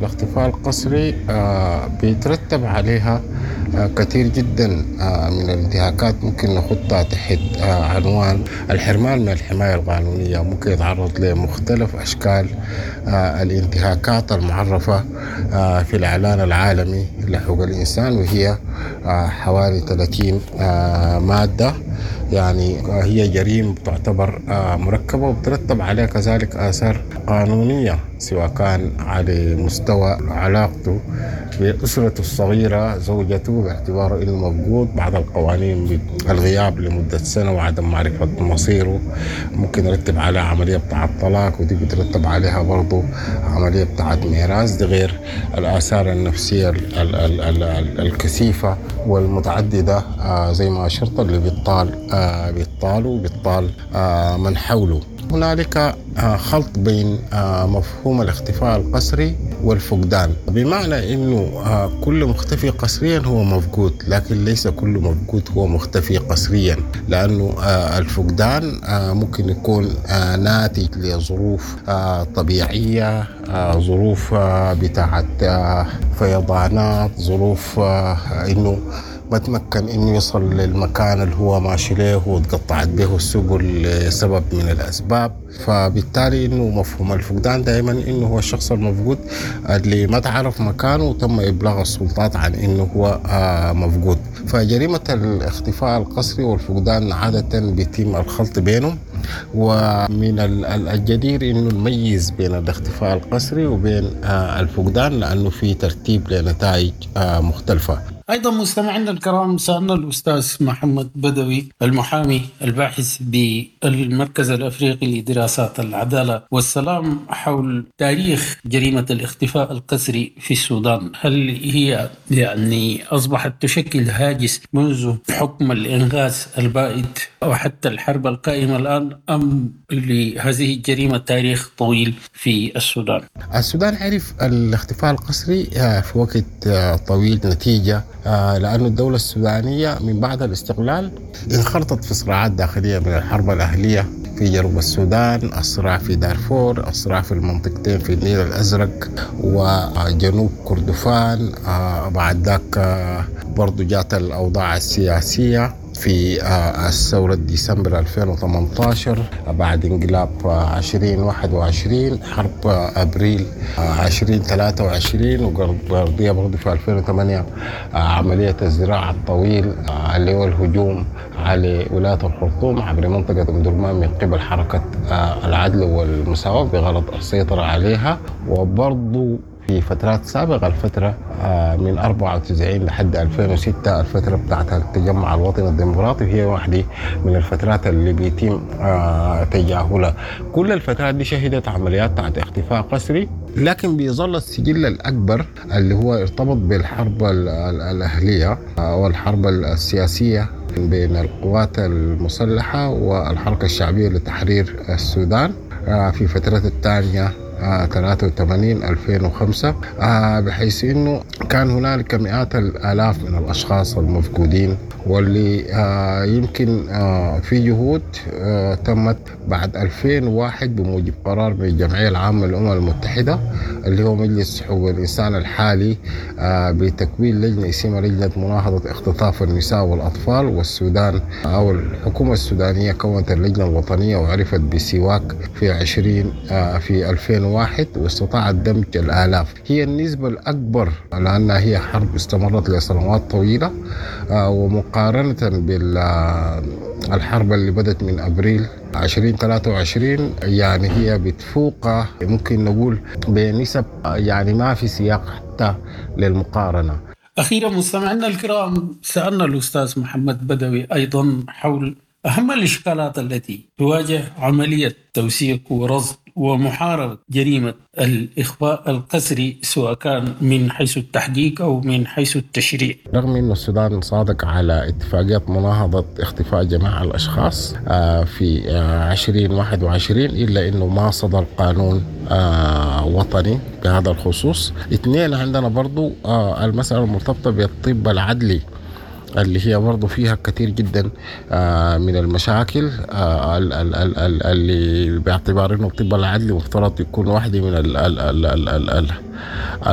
الاختفاء القسري آه، بيترتب عليها آه، كثير جدا من الانتهاكات ممكن نخطها تحت عنوان الحرمان من الحماية القانونية ممكن يتعرض لمختلف أشكال الانتهاكات المعرفة في الإعلان العالمي لحقوق الإنسان وهي حوالي 30 مادة يعني هي جريمة تعتبر مركبة وبترتب عليها كذلك آثار قانونية سواء كان على مستوى علاقته بأسرته الصغيرة زوجته باعتباره أنه مفقود بعض القوانين بالغياب لمدة سنة وعدم معرفة مصيره ممكن يرتب عليها عملية بتاعة طلاق ودي بترتب عليها برضو عملية بتاعة ميراث دي غير الآثار النفسية الكثيفة والمتعددة آه، زي ما أشرت اللي بيطال آه، بيطالوا بيطال آه، من حوله هنالك خلط بين مفهوم الاختفاء القسري والفقدان بمعنى انه كل مختفي قسريا هو مفقود لكن ليس كل مفقود هو مختفي قسريا لانه الفقدان ممكن يكون ناتج لظروف طبيعيه ظروف بتاعت فيضانات ظروف انه ما تمكن انه يصل للمكان اللي هو ماشي له وتقطعت به السبل لسبب من الاسباب فبالتالي انه مفهوم الفقدان دائما انه هو الشخص المفقود اللي ما تعرف مكانه وتم ابلاغ السلطات عن انه هو آه، مفقود فجريمه الاختفاء القسري والفقدان عاده بيتم الخلط بينهم ومن الجدير انه نميز بين الاختفاء القسري وبين آه، الفقدان لانه في ترتيب لنتائج آه، مختلفه ايضا مستمعينا الكرام سالنا الاستاذ محمد بدوي المحامي الباحث بالمركز الافريقي لدراسات العداله والسلام حول تاريخ جريمه الاختفاء القسري في السودان، هل هي يعني اصبحت تشكل هاجس منذ حكم الانغاز البائد او حتى الحرب القائمه الان ام لهذه الجريمه تاريخ طويل في السودان؟ السودان عرف الاختفاء القسري آه، في وقت آه، طويل نتيجه آه، لأن الدولة السودانية من بعد الاستقلال انخرطت في صراعات داخلية من الحرب الأهلية في جنوب السودان الصراع في دارفور الصراع في المنطقتين في النيل الأزرق وجنوب كردفان آه، بعد ذاك آه، برضو جات الأوضاع السياسية في آه، الثورة ديسمبر 2018 بعد انقلاب 2021 حرب أبريل 2023 وقضية برضه في 2008 عملية الزراعة الطويل اللي هو الهجوم على ولاية الخرطوم عبر منطقة أم درمان من قبل حركة العدل والمساواة بغرض السيطرة عليها وبرضه في فترات سابقة الفترة آه، من 94 لحد 2006 الفترة بتاعت التجمع الوطني الديمقراطي هي واحدة من الفترات اللي بيتم آه، تجاهلها كل الفترات دي شهدت عمليات بتاعت اختفاء قسري لكن بيظل السجل الأكبر اللي هو ارتبط بالحرب الأهلية آه، والحرب السياسية بين القوات المسلحة والحركة الشعبية لتحرير السودان في فترة الثانية 83 2005 آه، بحيث انه كان هنالك مئات الالاف من الاشخاص المفقودين واللي آه، يمكن آه، في جهود تمت بعد 2001 بموجب قرار من الجمعيه العامه للامم المتحده اللي هو مجلس حقوق الانسان الحالي بتكوين لجنه اسمها لجنه مناهضه اختطاف النساء والاطفال والسودان او الحكومه السودانيه كونت اللجنه الوطنيه وعرفت بسواك في 20 في 2000 واحد واستطاعت دمج الآلاف هي النسبة الأكبر لأنها هي حرب استمرت لسنوات طويلة آه، ومقارنة بالحرب اللي بدت من أبريل 2023 يعني هي بتفوق ممكن نقول بنسب يعني ما في سياق حتى للمقارنة أخيرا مستمعينا الكرام سألنا الأستاذ محمد بدوي أيضا حول أهم الإشكالات التي تواجه عملية توثيق ورصد ومحاربة جريمة الإخفاء القسري سواء كان من حيث التحقيق أو من حيث التشريع رغم أن السودان صادق على اتفاقية مناهضة اختفاء جماعة الأشخاص آه، في 2021 آه، إلا أنه ما صدر قانون آه، وطني بهذا الخصوص اثنين عندنا برضو المسألة المرتبطة بالطب العدلي اللي هي برضه فيها كثير جدا آه، من المشاكل آه، اللي باعتبار انه الطب العدلي مفترض يكون واحده من